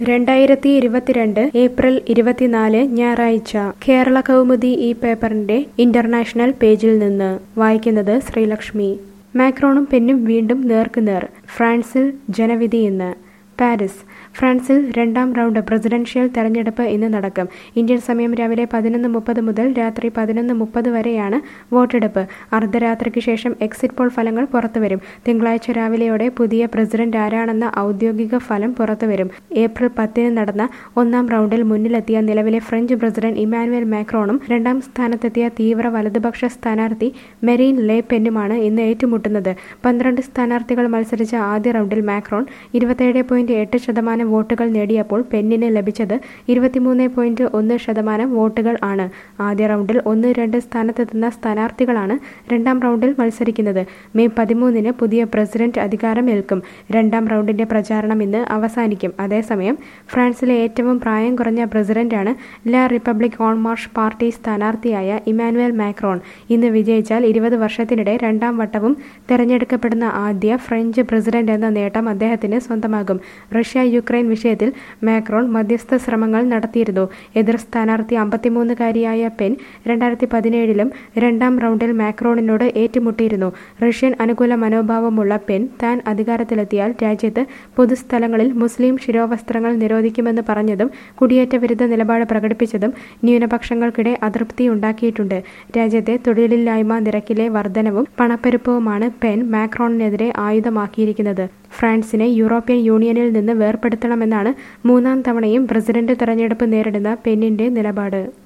രണ്ടായിരത്തി ഇരുപത്തിരണ്ട് ഏപ്രിൽ ഇരുപത്തിനാല് ഞായറാഴ്ച കേരള കൗമുദി ഈ പേപ്പറിന്റെ ഇന്റർനാഷണൽ പേജിൽ നിന്ന് വായിക്കുന്നത് ശ്രീലക്ഷ്മി മാക്രോണും പെന്നും വീണ്ടും നേർക്കുനേർ ഫ്രാൻസിൽ ജനവിധി ഇന്ന് പാരീസ് ഫ്രാൻസിൽ രണ്ടാം റൗണ്ട് പ്രസിഡൻഷ്യൽ തെരഞ്ഞെടുപ്പ് ഇന്ന് നടക്കും ഇന്ത്യൻ സമയം രാവിലെ പതിനൊന്ന് മുപ്പത് മുതൽ രാത്രി പതിനൊന്ന് മുപ്പത് വരെയാണ് വോട്ടെടുപ്പ് അർദ്ധരാത്രിക്ക് ശേഷം എക്സിറ്റ് പോൾ ഫലങ്ങൾ പുറത്തുവരും തിങ്കളാഴ്ച രാവിലെയോടെ പുതിയ പ്രസിഡന്റ് ആരാണെന്ന ഔദ്യോഗിക ഫലം പുറത്തുവരും ഏപ്രിൽ പത്തിന് നടന്ന ഒന്നാം റൗണ്ടിൽ മുന്നിലെത്തിയ നിലവിലെ ഫ്രഞ്ച് പ്രസിഡന്റ് ഇമാനുവൽ മാക്രോണും രണ്ടാം സ്ഥാനത്തെത്തിയ തീവ്ര വലതുപക്ഷ സ്ഥാനാർത്ഥി മെറീൻ ലേ പെന്നുമാണ് ഇന്ന് ഏറ്റുമുട്ടുന്നത് പന്ത്രണ്ട് സ്ഥാനാർത്ഥികൾ മത്സരിച്ച ആദ്യ റൗണ്ടിൽ മാക്രോൺ ഇരുപത്തേഴ് പോയിന്റ് എട്ട് ശതമാനം വോട്ടുകൾ നേടിയപ്പോൾ പെന്നിന് ലഭിച്ചത് ഇരുപത്തിമൂന്ന് പോയിന്റ് ഒന്ന് ശതമാനം വോട്ടുകൾ ആണ് ആദ്യ റൗണ്ടിൽ ഒന്ന് രണ്ട് സ്ഥാനത്തെത്തുന്ന സ്ഥാനാർത്ഥികളാണ് രണ്ടാം റൗണ്ടിൽ മത്സരിക്കുന്നത് മെയ് പതിമൂന്നിന് പുതിയ പ്രസിഡന്റ് അധികാരമേൽക്കും രണ്ടാം റൗണ്ടിന്റെ പ്രചാരണം ഇന്ന് അവസാനിക്കും അതേസമയം ഫ്രാൻസിലെ ഏറ്റവും പ്രായം കുറഞ്ഞ പ്രസിഡന്റാണ് La Republique En Marche party സ്ഥാനാർത്ഥിയായ ഇമാനുവൽ മാക്രോൺ ഇന്ന് വിജയിച്ചാൽ ഇരുപത് വർഷത്തിനിടെ രണ്ടാം വട്ടവും തെരഞ്ഞെടുക്കപ്പെടുന്ന ആദ്യ ഫ്രഞ്ച് പ്രസിഡന്റ് എന്ന നേട്ടം അദ്ദേഹത്തിന് സ്വന്തമാകും റഷ്യ യുക്രൈൻ വിഷയത്തിൽ മാക്രോൺ മധ്യസ്ഥ ശ്രമങ്ങൾ നടത്തിയിരുന്നു എതിർ സ്ഥാനാർത്ഥി അമ്പത്തിമൂന്നുകാരിയായ പെൻ രണ്ടായിരത്തി പതിനേഴിലും രണ്ടാം റൗണ്ടിൽ മാക്രോണിനോട് ഏറ്റുമുട്ടിയിരുന്നു റഷ്യൻ അനുകൂല മനോഭാവമുള്ള പെൻ താൻ അധികാരത്തിലെത്തിയാൽ രാജ്യത്ത് പൊതുസ്ഥലങ്ങളിൽ മുസ്ലിം ശിരോവസ്ത്രങ്ങൾ നിരോധിക്കുമെന്ന് പറഞ്ഞതും കുടിയേറ്റ വിരുദ്ധ നിലപാട് പ്രകടിപ്പിച്ചതും ന്യൂനപക്ഷങ്ങൾക്കിടെ അതൃപ്തിയുണ്ടാക്കിയിട്ടുണ്ട് രാജ്യത്തെ തൊഴിലില്ലായ്മ നിരക്കിലെ വർധനവും പണപ്പെരുപ്പവുമാണ് പെൻ മാക്രോണിനെതിരെ ആയുധമാക്കിയിരിക്കുന്നത് ഫ്രാൻസിനെ യൂറോപ്യൻ യൂണിയനിൽ നിന്ന് വേർപെടുത്തണമെന്നാണ് മൂന്നാം തവണയും പ്രസിഡന്റ് തെരഞ്ഞെടുപ്പ് നേരിടുന്ന പെന്നിന്റെ നിലപാട്